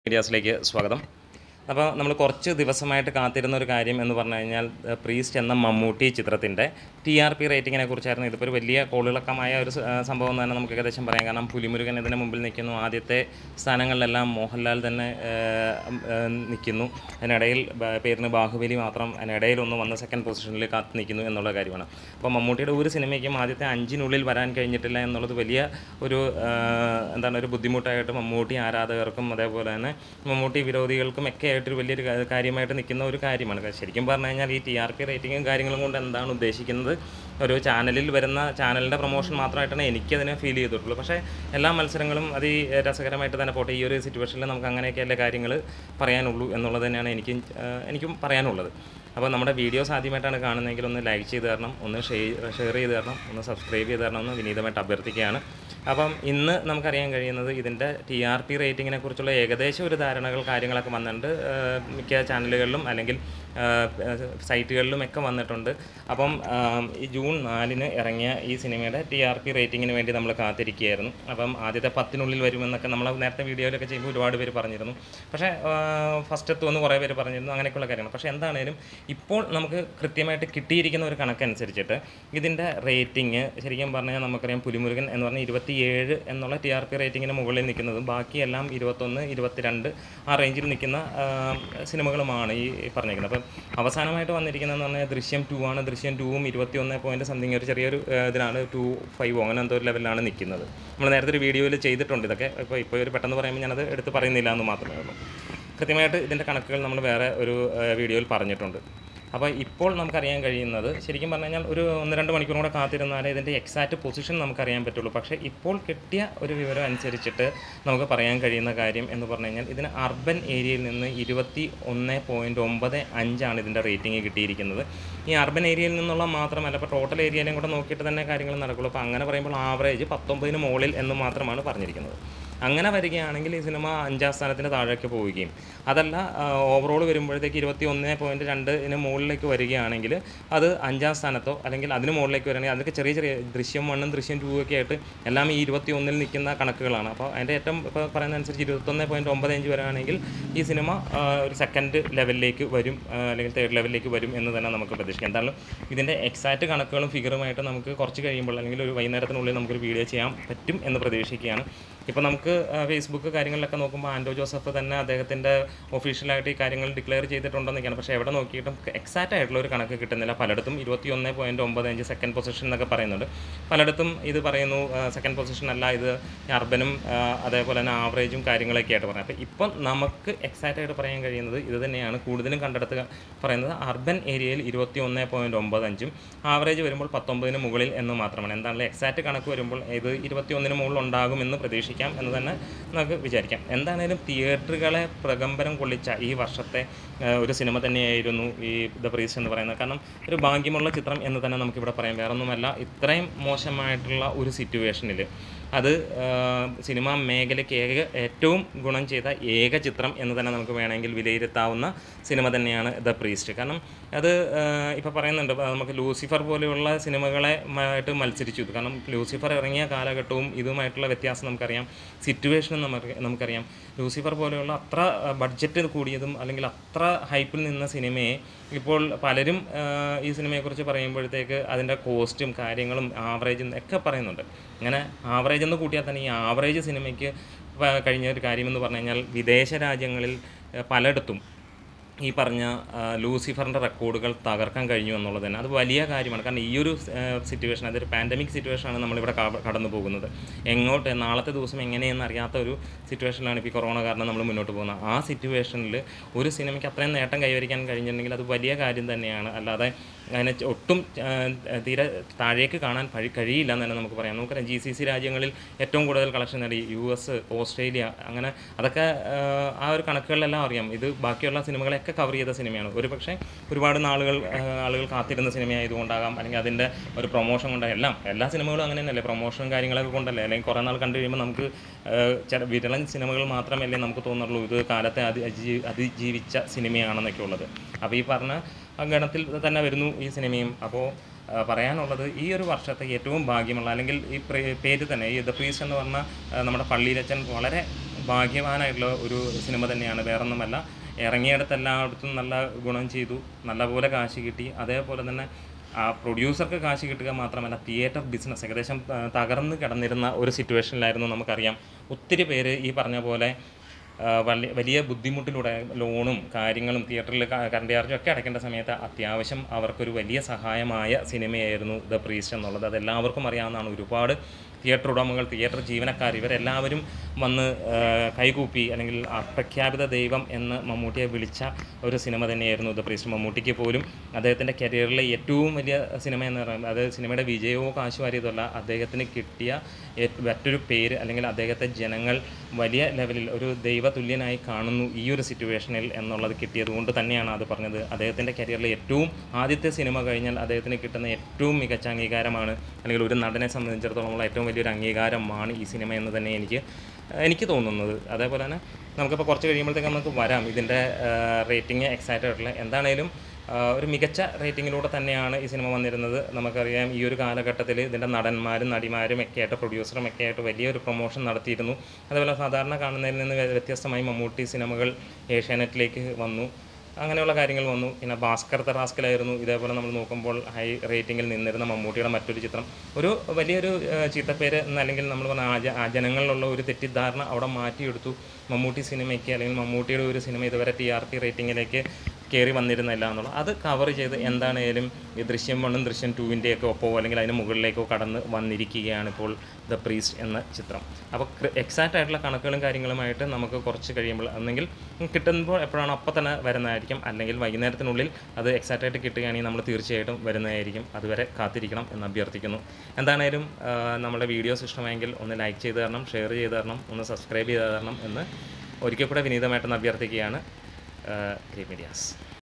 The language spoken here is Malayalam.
മീഡിയാസിലേക്ക് സ്വാഗതം അപ്പോൾ നമ്മൾ കുറച്ച് ദിവസമായിട്ട് കാത്തിരുന്ന ഒരു കാര്യം എന്ന് പറഞ്ഞു കഴിഞ്ഞാൽ ദ പ്രീസ്റ്റ് എന്ന മമ്മൂട്ടി ചിത്രത്തിൻ്റെ ടി ആർ പി റേറ്റിങ്ങിനെ കുറിച്ചായിരുന്നു ഇതിപ്പോൾ ഒരു വലിയ കോളിളക്കമായ ഒരു സ- ആ, സംഭവം എന്ന് തന്നെ നമുക്ക് ഏകദേശം പറയാം കാരണം പുലിമുരുകൻ ഇതിന് മുമ്പിൽ നിൽക്കുന്നു ആദ്യത്തെ സ്ഥാനങ്ങളിലെല്ലാം മോഹൻലാൽ തന്നെ നിൽക്കുന്നു അതിനിടയിൽ ബ- പേരിന് ബാഹുബലി മാത്രം അതിനിടയിൽ ഒന്ന് വന്ന് സെക്കൻഡ് പൊസിഷനിൽ കാത്ത് നിൽക്കുന്നു എന്നുള്ള കാര്യമാണ് അപ്പോൾ മമ്മൂട്ടിയുടെ ഒരു സിനിമയ്ക്കും ആദ്യത്തെ അഞ്ചിനുള്ളിൽ വരാൻ കഴിഞ്ഞിട്ടില്ല എന്നുള്ളത് വലിയ ഒരു ആ, എന്താണ് ഒരു ബുദ്ധിമുട്ടായിട്ട് മമ്മൂട്ടി ആരാധകർക്കും അതേപോലെ തന്നെ മമ്മൂട്ടി വിരോധികൾക്കും ഒക്കെ ആയിട്ടൊരു വലിയൊരു കാ- കാര്യമായിട്ട് നിൽക്കുന്ന ഒരു കാര്യമാണ് കാരണം ശരിക്കും പറഞ്ഞു കഴിഞ്ഞാൽ ഈ ടി ആർ പി റേറ്റിങ്ങും കാര്യങ്ങളും കൊണ്ട് എന്താണ് ഉദ്ദേശിക്കുന്നത് ഒരു ചാനലിൽ വരുന്ന ചാനലിൻ്റെ പ്രൊമോഷൻ മാത്രമായിട്ടാണ് എനിക്കതിനെ ഫീൽ ചെയ്തിട്ടുള്ളൂ പക്ഷേ എല്ലാ മത്സരങ്ങളും അത് ഈ രസകരമായിട്ട് തന്നെ പോട്ടെ ഈ ഒരു സിറ്റുവേഷനിൽ നമുക്ക് അങ്ങനെയൊക്കെയല്ലേ കാര്യങ്ങൾ പറയാനുള്ളൂ എന്നുള്ളത് തന്നെയാണ് എനിക്കും ആ, എനിക്കും പറയാനുള്ളത് അപ്പോൾ നമ്മുടെ വീഡിയോസ് ആദ്യമായിട്ടാണ് കാണുന്നതെങ്കിൽ ഒന്ന് ലൈക്ക് ചെയ്ത് തരണം ഒന്ന് ഷെയർ ചെയ്ത് തരണം ഒന്ന് സബ്സ്ക്രൈബ് ചെയ്ത് തരണം എന്ന് വിനീതമായിട്ട് അഭ്യർത്ഥിക്കുകയാണ് അപ്പം ഇന്ന് നമുക്കറിയാൻ കഴിയുന്നത് ഇതിൻ്റെ ടി ആർ പി റേറ്റിങ്ങിനെ കുറിച്ചുള്ള ഏകദേശം ഒരു ധാരണകൾ കാര്യങ്ങളൊക്കെ വന്നിട്ടുണ്ട് ആ, മിക്ക ചാനലുകളിലും അല്ലെങ്കിൽ ആ, സൈറ്റുകളിലും ഒക്കെ വന്നിട്ടുണ്ട് അപ്പം ആ, ഈ ജൂൺ നാലിന് ഇറങ്ങിയ ഈ സിനിമയുടെ ടി ആർ പി റേറ്റിങ്ങിന് വേണ്ടി നമ്മൾ കാത്തിരിക്കുകയായിരുന്നു അപ്പം ആദ്യത്തെ പത്തിനുള്ളിൽ വരുമെന്നൊക്കെ നമ്മൾ നേരത്തെ വീഡിയോയിലൊക്കെ ചെയ്യുമ്പോൾ ഒരുപാട് പേര് പറഞ്ഞിരുന്നു പക്ഷേ ഫസ്റ്റ് എത്തുമെന്ന് കുറേ പേര് പറഞ്ഞിരുന്നു അങ്ങനെയൊക്കെയുള്ള കാര്യങ്ങൾ പക്ഷേ എന്താണേലും ഇപ്പോൾ നമുക്ക് കൃത്യമായിട്ട് കിട്ടിയിരിക്കുന്ന ഒരു കണക്കനുസരിച്ചിട്ട് ഇതിൻ്റെ റേറ്റിംഗ് ശരിക്കും പറഞ്ഞാൽ നമുക്കറിയാം പുലിമുരുകൻ എന്ന് പറഞ്ഞാൽ ഇരുപത്തിയേഴ് എന്നുള്ള ടി ആർ പി റേറ്റിങ്ങിന് മുകളിൽ നിൽക്കുന്നതും ബാക്കിയെല്ലാം ഇരുപത്തൊന്ന് ഇരുപത്തിരണ്ട് ആ റേഞ്ചിൽ നിൽക്കുന്ന ആ, സിനിമകളുമാണ് ഈ പറഞ്ഞിരിക്കുന്നത് അപ്പം അവസാനമായിട്ട് വന്നിരിക്കുന്നതെന്ന് പറഞ്ഞാൽ ദൃശ്യം ടു ആണ് ദൃശ്യം ടൂവും ഇരുപത്തി ഒന്ന് പോയിൻറ്റ് സംതിങ് ഒരു ചെറിയൊരു ആ, ഇതിലാണ് ടു ഫൈവ് അങ്ങനെ എന്തോ ഒരു ലെവലിലാണ് നിൽക്കുന്നത് നമ്മൾ നേരത്തെ ഒരു വീഡിയോയിൽ ചെയ്തിട്ടുണ്ട് ഇതൊക്കെ ഇപ്പോൾ ഇപ്പോൾ ഒരു പെട്ടെന്ന് പറയുമ്പോൾ ഞാനത് എടുത്ത് പറയുന്നില്ല എന്ന് മാത്രമേ ഉള്ളൂ കൃത്യമായിട്ട് ഇതിൻ്റെ കണക്കുകൾ നമ്മൾ വേറെ ഒരു ആ, വീഡിയോയിൽ പറഞ്ഞിട്ടുണ്ട് അപ്പോൾ ഇപ്പോൾ നമുക്കറിയാൻ കഴിയുന്നത് ശരിക്കും പറഞ്ഞു കഴിഞ്ഞാൽ ഒരു ഒന്ന് രണ്ട് മണിക്കൂർ കൂടെ കാത്തിരുന്നാലേ ഇതിൻ്റെ എക്സാക്റ്റ് പൊസിഷൻ നമുക്കറിയാൻ പറ്റുള്ളൂ പക്ഷേ ഇപ്പോൾ കിട്ടിയ ഒരു വിവരം അനുസരിച്ചിട്ട് നമുക്ക് പറയാൻ കഴിയുന്ന കാര്യം എന്ന് പറഞ്ഞു കഴിഞ്ഞാൽ ഇതിന് അർബൻ ഏരിയയിൽ നിന്ന് ഇരുപത്തി ഒന്ന് പോയിൻറ്റ് ഒമ്പത് അഞ്ചാണ് ഇതിൻ്റെ റേറ്റിംഗ് കിട്ടിയിരിക്കുന്നത് ഈ അർബൻ ഏരിയയിൽ നിന്നുള്ള മാത്രമല്ല ഇപ്പോൾ ടോട്ടൽ ഏരിയയിലും കൂടെ നോക്കിയിട്ട് തന്നെ കാര്യങ്ങൾ നടക്കുള്ളൂ അപ്പോൾ അങ്ങനെ പറയുമ്പോൾ ആവറേജ് പത്തൊമ്പതിന് മുകളിൽ എന്ന് മാത്രമാണ് പറഞ്ഞിരിക്കുന്നത് അങ്ങനെ വരികയാണെങ്കിൽ ഈ സിനിമ അഞ്ചാം സ്ഥാനത്തിന് താഴേക്ക് പോവുകയും അതല്ല ഓവറോൾ വരുമ്പോഴത്തേക്ക് ഇരുപത്തി ഒന്ന് പോയിൻറ്റ് രണ്ടിന് മുകളിലേക്ക് വരികയാണെങ്കിൽ അത് അഞ്ചാം സ്ഥാനത്തോ അല്ലെങ്കിൽ അതിന് മുകളിലേക്ക് വരികയാണെങ്കിൽ അതൊക്കെ ചെറിയ ചെറിയ ദൃശ്യം വണ്ണും ദൃശ്യം ടൂ ഒക്കെ ആയിട്ട് എല്ലാം ഈ ഇരുപത്തി ഒന്നിൽ നിൽക്കുന്ന കണക്കുകളാണ് അപ്പോൾ അതിൻ്റെ ഏറ്റവും ഇപ്പോൾ പറയുന്ന അനുസരിച്ച് ഇരുപത്തൊന്ന് പോയിൻറ്റ് ഒമ്പത് അഞ്ച് വരികയാണെങ്കിൽ ഈ സിനിമ ആ, ഒരു സെക്കൻഡ് ലെവലിലേക്ക് വരും ആ, അല്ലെങ്കിൽ തേർഡ് ലെവലിലേക്ക് വരും എന്ന് തന്നെ നമുക്ക് പ്രതീക്ഷിക്കാം എന്തായാലും ഇതിൻ്റെ എക്സാക്റ്റ് കണക്കുകളും ഫിഗറുമായിട്ട് നമുക്ക് കുറച്ച് കഴിയുമ്പോൾ അല്ലെങ്കിൽ ഒരു വൈകുന്നേരത്തിനുള്ളിൽ നമുക്കൊരു വീഡിയോ ചെയ്യാൻ പറ്റും എന്ന് പ്രതീക്ഷിക്കുകയാണ് ഇപ്പോൾ നമുക്ക് ആ, ഫേസ്ബുക്ക് കാര്യങ്ങളിലൊക്കെ നോക്കുമ്പോൾ ആൻഡോ ജോസഫ് തന്നെ അദ്ദേഹത്തിൻ്റെ ഒഫീഷ്യലായിട്ട് ഈ കാര്യങ്ങൾ ഡിക്ലെയർ ചെയ്തിട്ടുണ്ടെന്നൊക്കെയാണ് പക്ഷേ എവിടെ നോക്കിയിട്ടും എക്സാക്റ്റ് ആയിട്ടുള്ള ഒരു കണക്ക് കിട്ടുന്നില്ല പലയിടത്തും ഇരുപത്തി ഒന്ന് പോയിൻറ്റ് ഒമ്പത് അഞ്ച് സെക്കൻഡ് പൊസിഷൻ എന്നൊക്കെ പറയുന്നുണ്ട് പലയിടത്തും ഇത് പറയുന്നു സെക്കൻഡ് പൊസിഷൻ അല്ല ഇത് അർബനും ആ, അതേപോലെ തന്നെ ആവറേജും കാര്യങ്ങളൊക്കെ ആയിട്ട് പറയാം അപ്പോൾ ഇപ്പം നമുക്ക് എക്സാക്റ്റ് ആയിട്ട് പറയാൻ കഴിയുന്നത് ഇത് തന്നെയാണ് കൂടുതലും കണ്ടെടുത്ത് പറയുന്നത് അർബൻ ഏരിയയിൽ ഇരുപത്തി ഒന്ന് പോയിൻറ്റ് ഒമ്പത് അഞ്ചും ആവറേജ് വരുമ്പോൾ പത്തൊമ്പതിന് മുകളിൽ എന്ന് മാത്രമാണ് എന്താണല്ലോ എക്സാക്റ്റ് കണക്ക് വരുമ്പോൾ ഇത് ഇരുപത്തി ഒന്നിന് മുകളിൽ ഉണ്ടാകുമെന്ന് പ്രതീക്ഷിക്കാം എന്ന് തന്നെ നമുക്ക് വിചാരിക്കാം എന്താണേലും തിയേറ്ററുകളെ പ്രകമ്പനം കൊള്ളിച്ച ഈ വർഷത്തെ ആ, ഒരു സിനിമ തന്നെയായിരുന്നു ഈ ദ പ്രീസ് എന്ന് പറയുന്നത് കാരണം ഒരു ഭാഗ്യമുള്ള ചിത്രം എന്ന് തന്നെ നമുക്കിവിടെ പറയാം വേറൊന്നുമല്ല ഇത്രയും മോശമായിട്ടുള്ള ഒരു സിറ്റുവേഷനിൽ അത് ആ, സിനിമാ മേഖലയ്ക്ക് ഏക ഏറ്റവും ഗുണം ചെയ്ത ഏക ചിത്രം എന്ന് തന്നെ നമുക്ക് വേണമെങ്കിൽ വിലയിരുത്താവുന്ന സിനിമ തന്നെയാണ് ദ പ്രീസ്റ്റ് കാരണം അത് ഇപ്പോൾ പറയുന്നുണ്ട് ആ, നമുക്ക് ലൂസിഫർ പോലെയുള്ള സിനിമകളെ ആയിട്ട് മത്സരിച്ചു ഇത് കാരണം ലൂസിഫർ ഇറങ്ങിയ കാലഘട്ടവും ഇതുമായിട്ടുള്ള വ്യത്യാസം നമുക്കറിയാം സിറ്റുവേഷനും നമുക്ക് നമുക്കറിയാം ലൂസിഫർ പോലെയുള്ള അത്ര ബഡ്ജറ്റ് കൂടിയതും അല്ലെങ്കിൽ അത്ര ഹൈപ്പിൽ നിന്ന സിനിമയെ ഇപ്പോൾ പലരും ആ, ഈ സിനിമയെക്കുറിച്ച് പറയുമ്പോഴത്തേക്ക് അതിൻ്റെ കോസ്റ്റും കാര്യങ്ങളും ആവറേജും ഒക്കെ പറയുന്നുണ്ട് അങ്ങനെ ആവറേജ് എന്ന് കൂട്ടിയാൽ തന്നെ ഈ ആവറേജ് സിനിമയ്ക്ക് പ- കഴിഞ്ഞ ഒരു കാര്യമെന്ന് പറഞ്ഞു കഴിഞ്ഞാൽ വിദേശ രാജ്യങ്ങളിൽ ആ, പലയിടത്തും ഈ പറഞ്ഞ ആ, ലൂസിഫറിൻ്റെ റെക്കോർഡുകൾ തകർക്കാൻ കഴിഞ്ഞു എന്നുള്ളത് തന്നെ അത് വലിയ കാര്യമാണ് കാരണം ഈ ഒരു സിറ്റുവേഷൻ അതൊരു പാൻഡമിക് സിറ്റുവേഷനാണ് നമ്മളിവിടെ ക- കടന്നു പോകുന്നത് എങ്ങോട്ട് നാളത്തെ ദിവസം എങ്ങനെയെന്ന് അറിയാത്ത ഒരു സിറ്റുവേഷനിലാണ് ഇപ്പോൾ ഈ കൊറോണ കാരണം നമ്മൾ മുന്നോട്ട് പോകുന്നത് ആ സിറ്റുവേഷനിൽ ഒരു സിനിമയ്ക്ക് അത്രയും നേട്ടം കൈവരിക്കാൻ കഴിഞ്ഞിട്ടുണ്ടെങ്കിൽ അത് വലിയ കാര്യം തന്നെയാണ് അല്ലാതെ അതിനെ ച- ഒട്ടും ആ, തീരെ താഴേക്ക് കാണാൻ കഴി- കഴിയില്ല എന്ന് തന്നെ നമുക്ക് പറയാം നമുക്കറിയാം ജി സി സി രാജ്യങ്ങളിൽ ഏറ്റവും കൂടുതൽ കളക്ഷൻ നേടി യു എസ് ഓസ്ട്രേലിയ അങ്ങനെ അതൊക്കെ ആ, ആ ഒരു കണക്കുകളിലെല്ലാം അറിയാം ഇത് ബാക്കിയുള്ള സിനിമകളെയൊക്കെ കവർ ചെയ്ത സിനിമയാണ് ഒരു പക്ഷേ ഒരുപാട് നാളുകൾ ആ, ആളുകൾ കാത്തിരുന്ന സിനിമയായതുകൊണ്ടാകാം അല്ലെങ്കിൽ അതിൻ്റെ ഒരു പ്രൊമോഷൻ കൊണ്ടാകാം എല്ലാം എല്ലാ സിനിമകളും അങ്ങനെ തന്നെയല്ലേ പ്രൊമോഷനും കാര്യങ്ങളൊക്കെ കൊണ്ടല്ലേ അല്ലെങ്കിൽ കുറേ നാൾ കണ്ടു കഴിയുമ്പോൾ നമുക്ക് ആ, ചില വിരളൻ സിനിമകൾ മാത്രമല്ലേ നമുക്ക് തോന്നുള്ളൂ ഇത് കാലത്തെ അതി അജീ- അതിജീവിച്ച സിനിമയാണെന്നൊക്കെ ഉള്ളത് അപ്പോൾ ഈ പറഞ്ഞ ആ ഗണത്തിൽ തന്നെ വരുന്നു ഈ സിനിമയും അപ്പോൾ ആ, പറയാനുള്ളത് ഈ ഒരു വർഷത്തെ ഏറ്റവും ഭാഗ്യമുള്ള അല്ലെങ്കിൽ ഈ പ്രേ- പേര് തന്നെ ഈ ദ പ്രീസ്റ്റ് എന്ന് പറഞ്ഞ ആ, നമ്മുടെ പള്ളിയിലച്ചൻ വളരെ ഭാഗ്യവാനായിട്ടുള്ള ഒരു സിനിമ തന്നെയാണ് വേറൊന്നുമല്ല ഇറങ്ങിയിടത്ത് എല്ലായിടത്തും നല്ല ഗുണം ചെയ്തു നല്ലപോലെ കാശ് കിട്ടി അതേപോലെ തന്നെ ആ പ്രൊഡ്യൂസർക്ക് കാശ് കിട്ടുക മാത്രമല്ല തിയേറ്റർ ബിസിനസ് ഏകദേശം ആ, തകർന്ന് കിടന്നിരുന്ന ഒരു സിറ്റുവേഷനിലായിരുന്നു നമുക്കറിയാം ഒത്തിരി പേര് ഈ പറഞ്ഞ പോലെ ആ, വലിയ വലിയ ബുദ്ധിമുട്ടിലൂടെ ലോണും കാര്യങ്ങളും തിയേറ്ററിൽ കറണ്ട് ചാർജും ഒക്കെ അടയ്ക്കേണ്ട സമയത്ത് അത്യാവശ്യം അവർക്കൊരു വലിയ സഹായമായ സിനിമയായിരുന്നു ദ പ്രീസ്റ്റ് എന്നുള്ളത് അത് എല്ലാവർക്കും അറിയാവുന്നതാണ് ഒരുപാട് തിയേറ്റർ ഉടമകൾ തിയേറ്റർ ജീവനക്കാർ ഇവരെല്ലാവരും വന്ന് ആ, കൈകൂപ്പി അല്ലെങ്കിൽ അപ്രഖ്യാപിത ദൈവം എന്ന് മമ്മൂട്ടിയെ വിളിച്ച ഒരു സിനിമ തന്നെയായിരുന്നു ദ പ്രീസ്റ്റ് മമ്മൂട്ടിക്ക് പോലും അദ്ദേഹത്തിൻ്റെ കരിയറിലെ ഏറ്റവും വലിയ സിനിമ എന്ന് പറയുന്നത് അത് സിനിമയുടെ വിജയവോ കാശ് വാരിയതല്ല അദ്ദേഹത്തിന് കിട്ടിയ ഏ- മറ്റൊരു പേര് അല്ലെങ്കിൽ അദ്ദേഹത്തെ ജനങ്ങൾ വലിയ ലെവലിൽ ഒരു ദൈവതുല്യനായി കാണുന്നു ഈ ഒരു സിറ്റുവേഷനിൽ എന്നുള്ളത് കിട്ടിയത് കൊണ്ട് തന്നെയാണ് അത് പറഞ്ഞത് അദ്ദേഹത്തിൻ്റെ കരിയറിലെ ഏറ്റവും ആദ്യത്തെ സിനിമ കഴിഞ്ഞാൽ അദ്ദേഹത്തിന് കിട്ടുന്ന ഏറ്റവും മികച്ച അംഗീകാരമാണ് അല്ലെങ്കിൽ ഒരു നടനെ സംബന്ധിച്ചിടത്തോളമുള്ള ഏറ്റവും വലിയൊരു അംഗീകാരമാണ് ഈ സിനിമ എന്ന് തന്നെ എനിക്ക് എനിക്ക് തോന്നുന്നത് അതേപോലെ തന്നെ നമുക്കിപ്പോൾ കുറച്ച് കഴിയുമ്പോഴത്തേക്ക് നമുക്ക് വരാം ഇതിൻ്റെ റേറ്റിംഗ് എക്സൈറ്റഡ് ആയിട്ടുള്ള എന്താണേലും ആ, ഒരു മികച്ച റേറ്റിങ്ങിലൂടെ തന്നെയാണ് ഈ സിനിമ വന്നിരുന്നത് നമുക്കറിയാം ഈ ഒരു കാലഘട്ടത്തിൽ ഇതിൻ്റെ നടന്മാരും നടിമാരും ഒക്കെ ആയിട്ട് പ്രൊഡ്യൂസറും ഒക്കെ ആയിട്ട് വലിയൊരു പ്രൊമോഷൻ നടത്തിയിരുന്നു അതേപോലെ സാധാരണ കാണുന്നതിൽ നിന്ന് വ്യ- വ്യത്യസ്തമായി മമ്മൂട്ടി സിനിമകൾ ഏഷ്യാനെറ്റിലേക്ക് വന്നു അങ്ങനെയുള്ള കാര്യങ്ങൾ വന്നു പിന്നെ ഭാസ്കർ തറാസ്കലായിരുന്നു ഇതേപോലെ നമ്മൾ നോക്കുമ്പോൾ ഹൈ റേറ്റിംഗിൽ നിന്നിരുന്ന മമ്മൂട്ടിയുടെ മറ്റൊരു ചിത്രം ഒരു വലിയൊരു ആ, ചീത്തപ്പേര് എന്നല്ലെങ്കിൽ നമ്മൾ പറഞ്ഞ ആ ജ- ആ ജനങ്ങളിലുള്ള ഒരു തെറ്റിദ്ധാരണ അവിടെ മാറ്റിയെടുത്തു മമ്മൂട്ടി സിനിമയ്ക്ക് അല്ലെങ്കിൽ മമ്മൂട്ടിയുടെ ഒരു സിനിമ ഇതുവരെ ടി ആർ പി റേറ്റിങ്ങിലേക്ക് കയറി വന്നിരുന്നില്ല എന്നുള്ളത് അത് കവർ ചെയ്ത് എന്താണേലും ഈ ദൃശ്യം വണ്ണും ദൃശ്യം ടൂവിൻ്റെയൊക്കെ ഒപ്പമോ അല്ലെങ്കിൽ അതിന് മുകളിലേക്കോ കടന്ന് വന്നിരിക്കുകയാണ് ഇപ്പോൾ ദ പ്രീസ്റ്റ് എന്ന ചിത്രം അപ്പോൾ എക്സാക്റ്റ് ആയിട്ടുള്ള കണക്കുകളും കാര്യങ്ങളുമായിട്ട് നമുക്ക് കുറച്ച് കഴിയുമ്പോൾ ഒന്നെങ്കിൽ കിട്ടുമ്പോൾ എപ്പോഴാണ് അപ്പോൾ തന്നെ വരുന്നതായിരിക്കും അല്ലെങ്കിൽ വൈകുന്നേരത്തിനുള്ളിൽ അത് എക്സാക്റ്റ് ആയിട്ട് കിട്ടുകയാണെങ്കിൽ നമ്മൾ തീർച്ചയായിട്ടും വരുന്നതായിരിക്കും അതുവരെ കാത്തിരിക്കണം എന്ന് അഭ്യർത്ഥിക്കുന്നു എന്താണേലും ആ, നമ്മുടെ വീഡിയോസ് ഇഷ്ടമായെങ്കിൽ ഒന്ന് ലൈക്ക് ചെയ്ത് തരണം ഷെയർ ചെയ്ത് തരണം ഒന്ന് സബ്സ്ക്രൈബ് ചെയ്ത് തരണം എന്ന് ഒരിക്കൽ കൂടെ വിനീതമായിട്ടൊന്ന് അഭ്യർത്ഥിക്കുകയാണ് ഗ്രീൻ മീഡിയാസ്